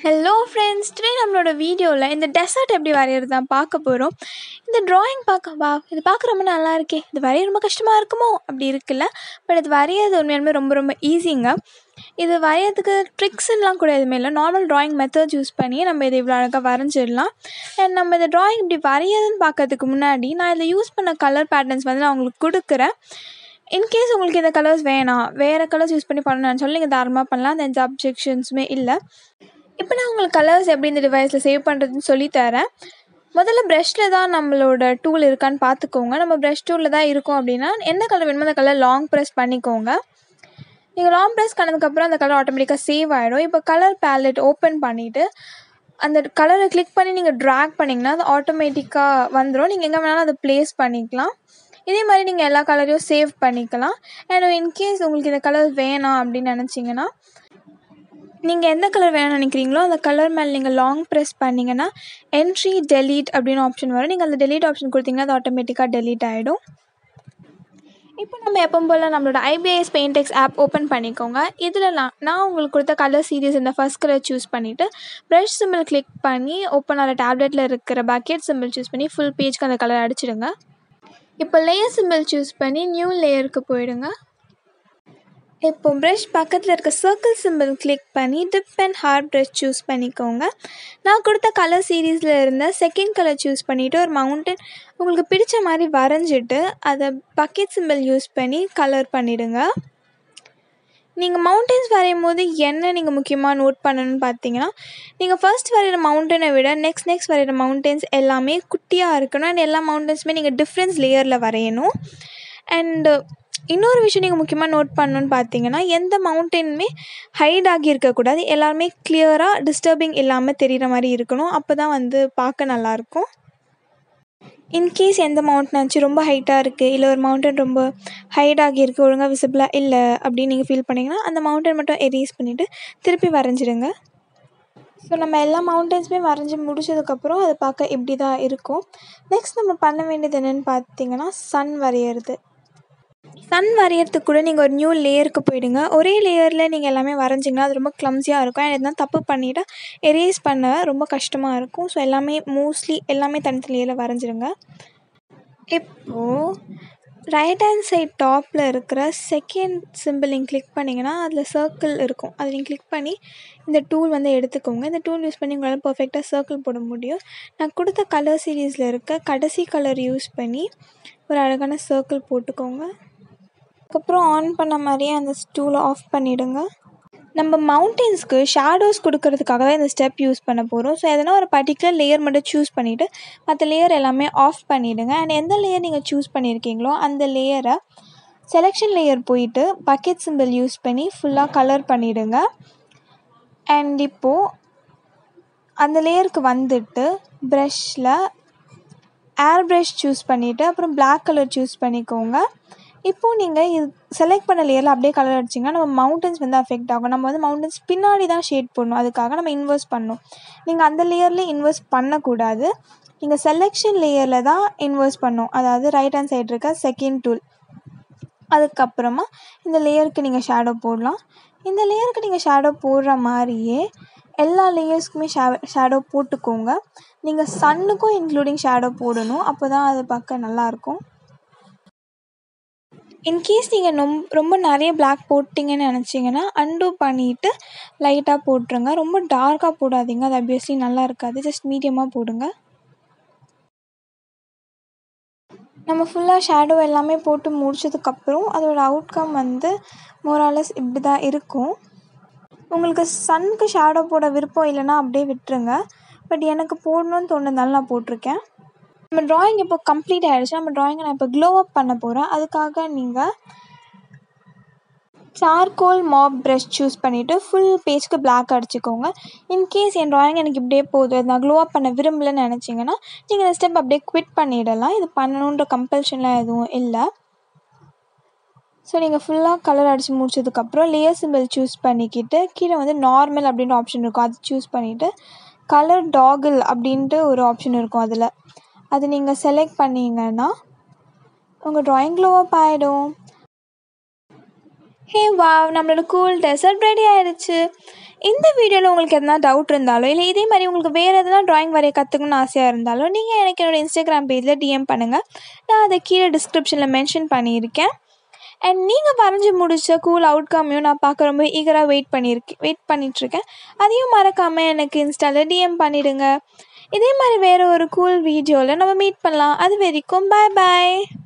hello friends today நம்மளோட வீடியோவில் இந்த டெசர்ட் எப்படி வரைகிறது தான் பார்க்க போகிறோம் இந்த ட்ராயிங் பார்க்க வா இது பார்க்க ரொம்ப நல்லா இருக்கே இது வரைய ரொம்ப கஷ்டமாக இருக்குமோ அப்படி இருக்குல்ல பட் இது வரைகிறது உண்மையாலுமே ரொம்ப ரொம்ப ஈஸிங்க இது வரையறதுக்கு ட்ரிக்ஸ்லாம் கூட எதுவுமே இல்லை நார்மல் ட்ராயிங் மெத்தட் யூஸ் பண்ணி நம்ம இதை இவ்வளோ அழகாக வரைஞ்சிடலாம் அண்ட் நம்ம இந்த ட்ராயிங் இப்படி வரையறதுன்னு பார்க்கறதுக்கு முன்னாடி நான் இதில் யூஸ் பண்ண கலர் பேட்டர்ன்ஸ் வந்து நான் உங்களுக்கு கொடுக்குறேன் இன்கேஸ் உங்களுக்கு இந்த கலர்ஸ் வேணாம் வேறு கலர்ஸ் யூஸ் பண்ணி பண்ணணும்னு சொல்லி நீங்கள் தாராளமாக பண்ணலாம் அந்த எந்த அப்ஜெக்ஷன்ஸுமே இல்லை இப்போ நான் உங்களுக்கு கலர்ஸ் எப்படி இந்த டிவைஸில் சேவ் பண்ணுறதுன்னு சொல்லி தரேன் முதல்ல ப்ரஷ்ஷில் தான் நம்மளோட டூல் இருக்கான்னு பார்த்துக்கோங்க நம்ம ப்ரஷ் டூலில் தான் இருக்கோம் அப்படின்னா என்ன கலர் வேணுமோ அந்த கலர் லாங் ப்ரெஸ் பண்ணிக்கோங்க நீங்கள் லாங் ப்ரெஸ் பண்ணதுக்கப்புறம் அந்த கலர் ஆட்டோமேட்டிக்காக சேவ் ஆகிடும் இப்போ கலர் பேலட் ஓப்பன் பண்ணிவிட்டு அந்த கலரை கிளிக் பண்ணி நீங்கள் ட்ராக் பண்ணிங்கன்னா அது ஆட்டோமேட்டிக்காக வந்துடும் நீங்கள் எங்கே வேணாலும் அதை ப்ளேஸ் பண்ணிக்கலாம் இதே மாதிரி நீங்கள் எல்லா கலரையும் சேவ் பண்ணிக்கலாம் அண்ட் இன்கேஸ் உங்களுக்கு இந்த கலர் வேணாம் அப்படின்னு நினச்சிங்கன்னா நீங்கள் எந்த கலர் வேணும்னு நினைக்கிறீங்களோ அந்த கலர் மேலே நீங்கள் லாங் ப்ரெஸ் பண்ணிங்கன்னா என்ட்ரி டெலீட் அப்படின்னு ஆப்ஷன் வரும் நீங்கள் அந்த டெலீட் ஆப்ஷன் கொடுத்தீங்கன்னா அது ஆட்டோமேட்டிக்காக டெலீட் ஆகிடும் இப்போ நம்ம எப்பவும் போல் நம்மளோட ஐபிஐஎஸ் பெயிண்டெக்ஸ் ஆப் ஓப்பன் பண்ணிக்கோங்க இதில் நான் நான் உங்களுக்கு கொடுத்த கலர் சீரீஸ் இந்த ஃபஸ்ட் கலர் சூஸ் பண்ணிவிட்டு ப்ரஷ் சிம்பிள் கிளிக் பண்ணி ஓப்பன் ஆகிற டேப்லெட்டில் இருக்கிற பக்கெட் சிம்பிள் சூஸ் பண்ணி ஃபுல் பேஜ்க்கு அந்த கலர் அடிச்சிடுங்க இப்போ லேயர் சிம்பிள் சூஸ் பண்ணி நியூ லேயருக்கு போயிடுங்க இப்போ ப்ரஷ் பக்கத்தில் இருக்க சர்க்கிள் சிம்பிள் கிளிக் பண்ணி tip and hard brush choose பண்ணிக்கோங்க நான் கொடுத்த கலர் சீரீஸில் இருந்த செகண்ட் கலர் சூஸ் பண்ணிவிட்டு ஒரு மவுண்டன் உங்களுக்கு பிடிச்ச மாதிரி வரைஞ்சிட்டு அதை பக்கெட் சிம்பிள் யூஸ் பண்ணி கலர் பண்ணிவிடுங்க நீங்கள் மவுண்டன்ஸ் வரையும் போது என்ன நீங்கள் முக்கியமாக நோட் பண்ணணும்னு பார்த்தீங்கன்னா நீங்கள் ஃபர்ஸ்ட் வரைகிற மவுண்டனை விட நெக்ஸ்ட் நெக்ஸ்ட் வரைகிற மவுண்டன்ஸ் எல்லாமே குட்டியாக இருக்கணும் அண்ட் எல்லா மவுண்டன்ஸுமே நீங்கள் டிஃப்ரென்ஸ் லேயரில் வரையணும் அண்டு இன்னொரு விஷயம் நீங்கள் முக்கியமாக நோட் பண்ணணுன்னு பார்த்தீங்கன்னா எந்த மவுண்டனுமே ஹைட் ஆகி இருக்கக்கூடாது எல்லாருமே கிளியராக டிஸ்டர்பிங் இல்லாமல் தெரிகிற மாதிரி இருக்கணும் அப்போ தான் வந்து பார்க்க நல்லாயிருக்கும் இன்கேஸ் எந்த மவுண்டனாச்சும் ரொம்ப ஹைட்டாக இருக்குது இல்லை ஒரு மவுண்டன் ரொம்ப ஹைட் ஆகியிருக்கு ஒழுங்காக விசிபிளாக இல்லை அப்படின்னு நீங்கள் ஃபீல் பண்ணிங்கன்னா அந்த மவுண்டன் மட்டும் எரேஸ் பண்ணிவிட்டு திருப்பி வரைஞ்சிடுங்க ஸோ நம்ம எல்லா மவுண்டன்ஸுமே வரைஞ்சி முடிச்சதுக்கப்புறம் அது பார்க்க இப்படி தான் இருக்கும் நெக்ஸ்ட் நம்ம பண்ண வேண்டியது என்னென்னு பார்த்தீங்கன்னா சன் வரைகிறது சன் வரையறதுக்கு கூட நீங்கள் ஒரு நியூ லேயருக்கு போயிடுங்க ஒரே லேயரில் நீங்கள் எல்லாமே வரைஞ்சிங்கன்னா அது ரொம்ப க்ளம்ஸியாக இருக்கும் அண்ட் எதுனா தப்பு பண்ணிவிட்டா எரேஸ் பண்ண ரொம்ப கஷ்டமாக இருக்கும் ஸோ எல்லாமே மோஸ்ட்லி எல்லாமே தனித்தனி லேயரில் வரைஞ்சிருங்க இப்போது ரைட் ஹேண்ட் சைட் டாப்பில் இருக்கிற செகண்ட் சிம்பிள் நீங்கள் கிளிக் பண்ணிங்கன்னா அதில் சர்க்கிள் இருக்கும் அதை நீங்கள் கிளிக் பண்ணி இந்த டூல் வந்து எடுத்துக்கோங்க இந்த டூல் யூஸ் பண்ணி உங்களால் பர்ஃபெக்டாக சர்க்கிள் போட முடியும் நான் கொடுத்த கலர் சீரீஸில் இருக்க கடைசி கலர் யூஸ் பண்ணி ஒரு அழகான சர்க்கிள் போட்டுக்கோங்க அதுக்கப்புறம் ஆன் பண்ண மாதிரியே அந்த ஸ்டூலை ஆஃப் பண்ணிவிடுங்க நம்ம மவுண்டெயின்ஸ்க்கு ஷேடோஸ் கொடுக்கறதுக்காக தான் இந்த ஸ்டெப் யூஸ் பண்ண போகிறோம் ஸோ எதனா ஒரு பர்டிகுலர் லேயர் மட்டும் சூஸ் பண்ணிவிட்டு மற்ற லேயர் எல்லாமே ஆஃப் பண்ணிவிடுங்க அண்ட் எந்த லேயர் நீங்கள் சூஸ் பண்ணியிருக்கீங்களோ அந்த லேயரை செலெக்ஷன் லேயர் போயிட்டு பக்கெட் சிம்பிள் யூஸ் பண்ணி ஃபுல்லாக கலர் பண்ணிவிடுங்க அண்ட் இப்போது அந்த லேயருக்கு வந்துட்டு ப்ரஷ்ஷில் ஏர் ப்ரஷ் சூஸ் பண்ணிவிட்டு அப்புறம் பிளாக் கலர் சூஸ் பண்ணிக்கோங்க இப்போது நீங்கள் இது செலக்ட் பண்ண லேயரில் அப்படியே கலர் அடிச்சிங்கன்னா நம்ம மவுண்டன்ஸ் வந்து அஃபெக்ட் ஆகும் நம்ம வந்து மவுண்டன்ஸ் பின்னாடி தான் ஷேட் பண்ணணும் அதுக்காக நம்ம இன்வெஸ்ட் பண்ணணும் நீங்கள் அந்த லேயர்லேயே இன்வெஸ்ட் பண்ணக்கூடாது நீங்கள் செலெக்ஷன் லேயரில் தான் இன்வெஸ்ட் பண்ணணும் அதாவது ரைட் ஹேண்ட் சைடு இருக்க செகண்ட் டூல் அதுக்கப்புறமா இந்த லேயருக்கு நீங்கள் ஷேடோ போடலாம் இந்த லேயருக்கு நீங்கள் ஷேடோ போடுற மாதிரியே எல்லா லேயர்ஸ்க்குமே ஷே ஷேடோ போட்டுக்கோங்க நீங்கள் சன்னுக்கும் இன்க்ளூடிங் ஷேடோ போடணும் அப்போ தான் அது பார்க்க நல்லாயிருக்கும் இன்கேஸ் நீங்கள் நொம் ரொம்ப நிறைய பிளாக் போட்டிங்கன்னு நினச்சிங்கன்னா அன்டூ பண்ணிவிட்டு லைட்டாக போட்டுருங்க ரொம்ப டார்க்காக போடாதீங்க அது அப்வியஸ்லி நல்லா இருக்காது ஜஸ்ட் மீடியமாக போடுங்க நம்ம ஃபுல்லாக ஷேடோ எல்லாமே போட்டு முடிச்சதுக்கப்புறம் அதோட அவுட்கம் வந்து மோராலஸ் இப்படி தான் இருக்கும் உங்களுக்கு சன்னுக்கு ஷேடோ போட விருப்பம் இல்லைன்னா அப்படியே விட்டுருங்க பட் எனக்கு போடணும்னு தோணுனால நான் போட்டிருக்கேன் நம்ம ட்ராயிங் இப்போ கம்ப்ளீட் ஆகிடுச்சு நம்ம ட்ராயிங்கை நான் இப்போ க்ளோ அப் பண்ண போகிறேன் அதுக்காக நீங்கள் சார்கோல் மாப் ப்ரஷ் சூஸ் பண்ணிவிட்டு ஃபுல் பேஜ்க்கு பிளாக் அடிச்சுக்கோங்க இன்கேஸ் என் ட்ராயிங் எனக்கு இப்படியே போதும் நான் க்ளோ அப் பண்ண விரும்பலன்னு நினச்சிங்கன்னா நீங்கள் இந்த ஸ்டெப் அப்படியே குவிட் பண்ணிடலாம் இது பண்ணணுன்ற கம்பல்ஷன்லாம் எதுவும் இல்லை ஸோ நீங்கள் ஃபுல்லாக கலர் அடித்து முடிச்சதுக்கப்புறம் லேயர் சிம்பிள் சூஸ் பண்ணிக்கிட்டு கீழே வந்து நார்மல் அப்படின்ற ஆப்ஷன் இருக்கும் அது சூஸ் பண்ணிவிட்டு கலர் டாகிள் அப்படின்ட்டு ஒரு ஆப்ஷன் இருக்கும் அதில் அது நீங்கள் செலக்ட் பண்ணிங்கன்னா உங்கள் ட்ராயிங் க்ளோ அப் ஆகிடும் ஹே வாவ் நம்மளோட கூல் டெசர்ட் ரெடி ஆயிடுச்சு இந்த வீடியோவில் உங்களுக்கு எதனா டவுட் இருந்தாலோ இல்லை இதே மாதிரி உங்களுக்கு வேறு எதனா ட்ராயிங் வரைய கற்றுக்கணும்னு ஆசையாக இருந்தாலோ நீங்கள் எனக்கு என்னோடய இன்ஸ்டாகிராம் பேஜில் டிஎம் பண்ணுங்கள் நான் அதை கீழே டிஸ்கிரிப்ஷனில் மென்ஷன் பண்ணியிருக்கேன் அண்ட் நீங்கள் வரைஞ்சி முடித்த கூல் அவுட்கமையும் நான் பார்க்க ரொம்ப ஈகராக வெயிட் பண்ணியிருக்கேன் வெயிட் பண்ணிகிட்ருக்கேன் அதையும் மறக்காமல் எனக்கு இன்ஸ்டாவில் டிஎம் பண்ணிவிடுங்க இதே மாதிரி வேறு ஒரு கூல் வீடியோவில் நம்ம மீட் பண்ணலாம் அது வரைக்கும் பாய் பாய்